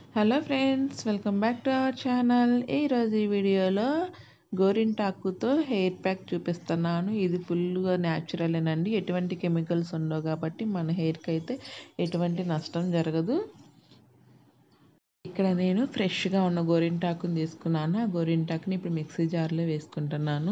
hello friends welcome back to our channel ఈరోజు ఈ వీడియోలో గోరింటాకుతో హెయిర్ ప్యాక్ చూపిస్తున్నాను ఇది ఫుల్గా న్యాచురలేనండి ఎటువంటి కెమికల్స్ ఉండవు కాబట్టి మన హెయిర్కి అయితే ఎటువంటి నష్టం జరగదు ఇక్కడ నేను ఫ్రెష్గా ఉన్న గోరింటాకుని తీసుకున్నాను ఆ గోరింటాకుని ఇప్పుడు మిక్సీ జార్లో వేసుకుంటున్నాను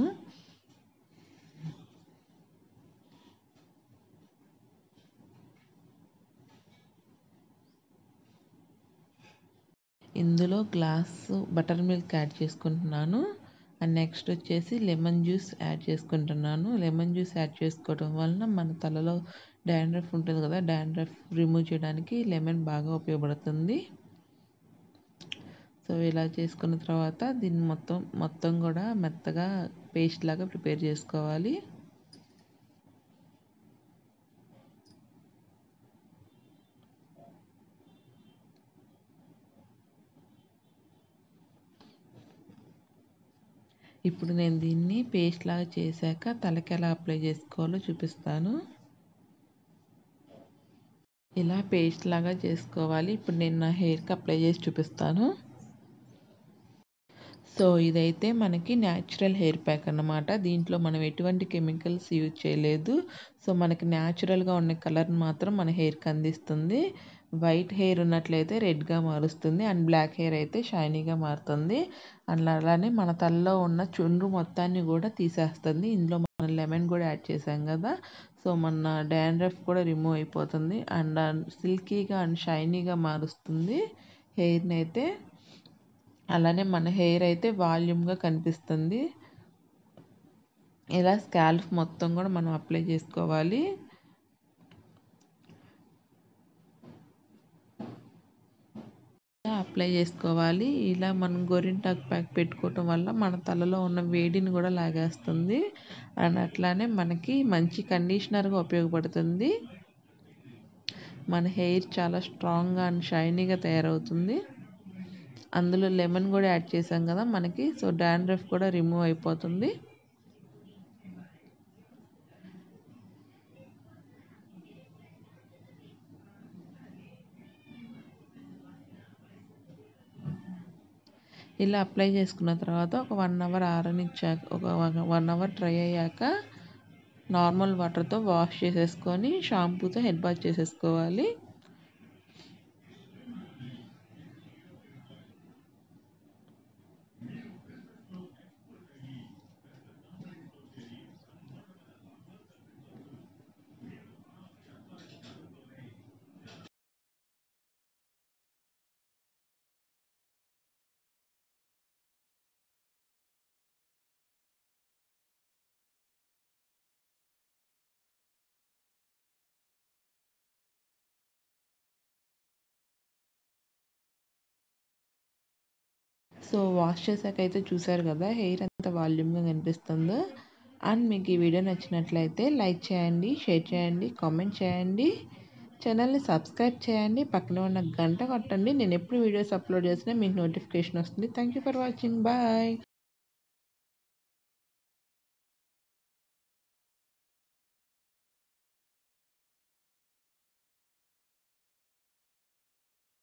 ఇందులో గ్లాసు బటర్ మిల్క్ యాడ్ చేసుకుంటున్నాను అండ్ నెక్స్ట్ వచ్చేసి లెమన్ జ్యూస్ యాడ్ చేసుకుంటున్నాను లెమన్ జ్యూస్ యాడ్ చేసుకోవడం వలన మన తలలో డాండ్రఫ్ ఉంటుంది కదా డాండ్రఫ్ రిమూవ్ చేయడానికి లెమన్ బాగా ఉపయోగపడుతుంది సో ఇలా చేసుకున్న తర్వాత దీన్ని మొత్తం మొత్తం కూడా మెత్తగా పేస్ట్ లాగా ప్రిపేర్ చేసుకోవాలి ఇప్పుడు నేను దీన్ని పేస్ట్ లాగా చేశాక తలకి ఎలా అప్లై చేసుకోవాలో చూపిస్తాను ఇలా పేస్ట్ లాగా చేసుకోవాలి ఇప్పుడు నేను నా హెయిర్కి అప్లై చేసి చూపిస్తాను సో ఇదైతే మనకి న్యాచురల్ హెయిర్ ప్యాక్ అన్నమాట దీంట్లో మనం ఎటువంటి కెమికల్స్ యూజ్ చేయలేదు సో మనకి న్యాచురల్గా ఉన్న కలర్ని మాత్రం మన హెయిర్కి అందిస్తుంది వైట్ హెయిర్ ఉన్నట్లయితే రెడ్గా మారుస్తుంది అండ్ బ్లాక్ హెయిర్ అయితే షైనీగా మారుతుంది అండ్ అలానే మన తలలో ఉన్న చుండ్రు మొత్తాన్ని కూడా తీసేస్తుంది ఇందులో మనం లెమన్ కూడా యాడ్ చేసాం కదా సో మన డాండ్రఫ్ కూడా రిమూవ్ అయిపోతుంది అండ్ సిల్కీగా అండ్ షైనీగా మారుస్తుంది హెయిర్ని అయితే అలానే మన హెయిర్ అయితే వాల్యూమ్గా కనిపిస్తుంది ఇలా స్కాల్ఫ్ మొత్తం కూడా మనం అప్లై చేసుకోవాలి అప్లై చేసుకోవాలి ఇలా మనం గోరింటాకు ప్యాక్ పెట్టుకోవటం వల్ల మన తలలో ఉన్న వేడిని కూడా లాగేస్తుంది అండ్ అట్లానే మనకి మంచి కండిషనర్గా ఉపయోగపడుతుంది మన హెయిర్ చాలా స్ట్రాంగ్గా అండ్ షైనీగా తయారవుతుంది అందులో లెమన్ కూడా యాడ్ చేసాం కదా మనకి సో డాండ్రఫ్ కూడా రిమూవ్ అయిపోతుంది ఇలా అప్లై చేసుకున్న తర్వాత ఒక వన్ అవర్ ఆరనిచ్చాక ఒక వన్ అవర్ డ్రై అయ్యాక నార్మల్ వాటర్తో వాష్ చేసేసుకొని షాంపూతో హెడ్ బాత్ చేసేసుకోవాలి సో వాష్ చేశాక అయితే చూసారు కదా హెయిర్ ఎంత వాల్యూమ్గా కనిపిస్తుందో అండ్ మీకు ఈ వీడియో నచ్చినట్లయితే లైక్ చేయండి షేర్ చేయండి కామెంట్ చేయండి ఛానల్ని సబ్స్క్రైబ్ చేయండి పక్కన ఉన్న గంట కొట్టండి నేను ఎప్పుడు వీడియోస్ అప్లోడ్ చేసినా మీకు నోటిఫికేషన్ వస్తుంది థ్యాంక్ ఫర్ వాచింగ్ బాయ్